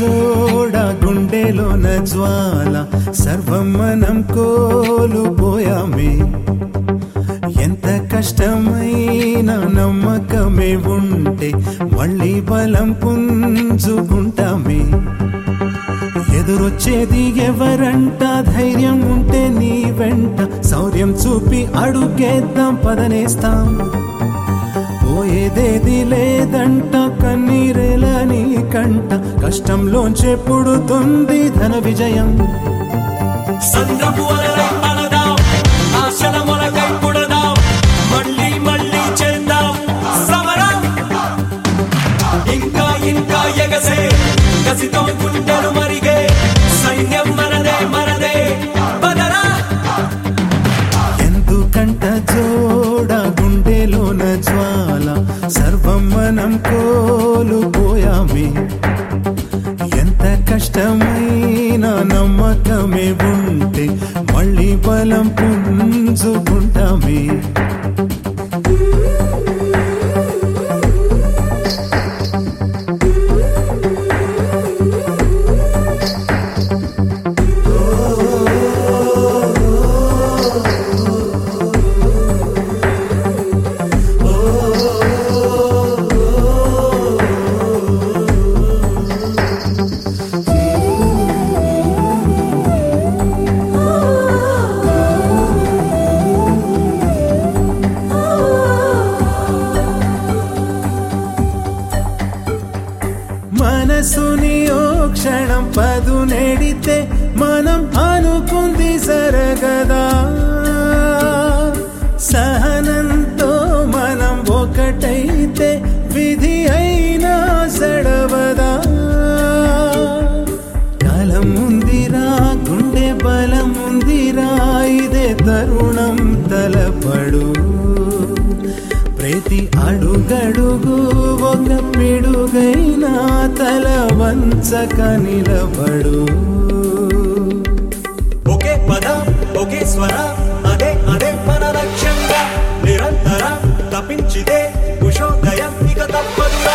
జోడ గుండెలోన జ్వాల సర్వం మనం కోల్పోయామే ఎంత కష్టమైన నమ్మకమే ఉంటే మళ్ళీ బలం పుంజుకుంటామే ఎదురొచ్చేది ఎవరంట ధైర్యం ఉంటే నీ వెంట శౌర్యం చూపి అడుగేద్దాం పదనేస్తాం పోయేదేది లేదంట కన్నీరేల నీ కంట కష్టంలోంచే పుడుతుంది ధన విజయం సంద్రపు అలలై అలదాం ఆశల మొలకై పుడదాం మళ్ళీ మళ్ళీ చేద్దాం సమరం ఇంకా ఇంకా ఎగసే కసితో గుండెలు మరిగే సైన్యం మనదే మనదే బదరా ఎందుకంట జోడ గుండెలోన జ్వాల సర్వం మనం కోల్పోయామే ఎంత కష్టమైన నమ్మకమే ఉంటే మళ్ళీ బలం పుంజుకుంటామే మనసుని ఓ క్షణం పదు నెడితే మనం అనుకుంది జరగదా సహనంతో మనం ఒకటైతే విధి అయినా సడవదా కాలం ఉందిరా గుండె బలం ఉందిరా ఇదే తరుణం తలపడు ప్రతి అడుగడుగు ఒక పిడుగైనా తల వంచక నిలబడు ఒకే పద ఒకే స్వర అదే అదే మన లక్ష్యంగా నిరంతరం తప్పించితే కుశోదయం ఇక తప్పదురా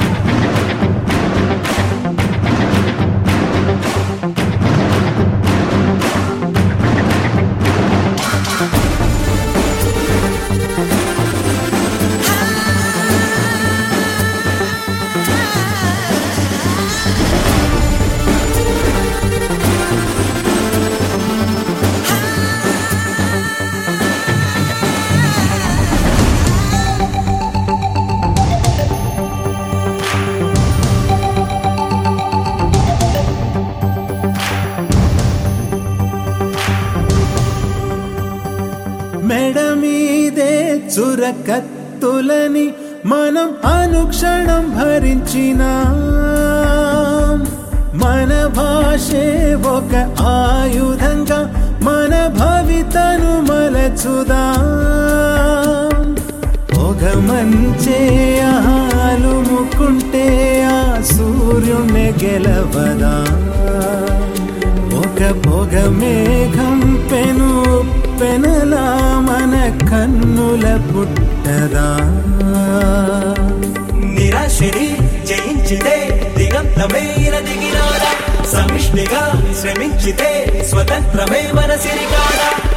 మెడ మీదే చురకత్తులని మనం అనుక్షణం భరించిన మన భాషే ఒక ఆయుధంగా మన భవితను మలచుదా ఒక మంచే ఆలుముకుంటే ఆ సూర్యుని గెలవదా ఒక పొగ మేఘం పెను పెనలా మన కన్నుల పుట్టదా నిరాశని జయించితే దిగంతమే దిగినాడా సమిష్టిగా శ్రమించితే స్వతంత్రమే మన సిరిగాడా